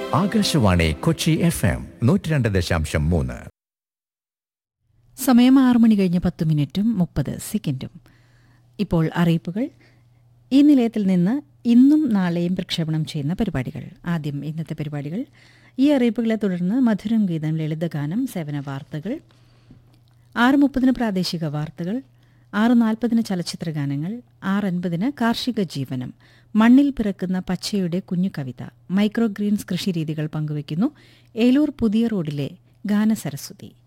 Akashvani Kochi F M നൂറ്റി രണ്ട് ദശാംശം മൂന്ന് സമയം ആറു മണി കഴിഞ്ഞ് പത്ത് മിനിറ്റും മുപ്പത് സെക്കൻഡും ഇപ്പോൾ അറിയിപ്പുകൾ ഈ നിലയത്തിൽ നിന്ന് ഇന്നും നാളെയും പ്രക്ഷേപണം ചെയ്യുന്ന പരിപാടികൾ ആദ്യം ഇന്നത്തെ പരിപാടികൾ ഈ അറിയിപ്പുകളെ തുടർന്ന് മധുരം ഗീതം ലളിതഗാനം സേവന വാർത്തകൾ ആറ് മുപ്പതിന് പ്രാദേശിക വാർത്തകൾ ആറ് നാൽപ്പതിന് ചലച്ചിത്ര ഗാനങ്ങൾ ആറ് അൻപതിന് കാർഷിക ജീവനം മണ്ണിൽ പിറക്കുന്ന പച്ചയുടെ കുഞ്ഞു കവിത മൈക്രോ ഗ്രീൻസ് കൃഷിരീതികൾ പങ്കുവയ്ക്കുന്നു ഏലൂർ പുതിയ റോഡിലെ ഗാനസരസ്വതി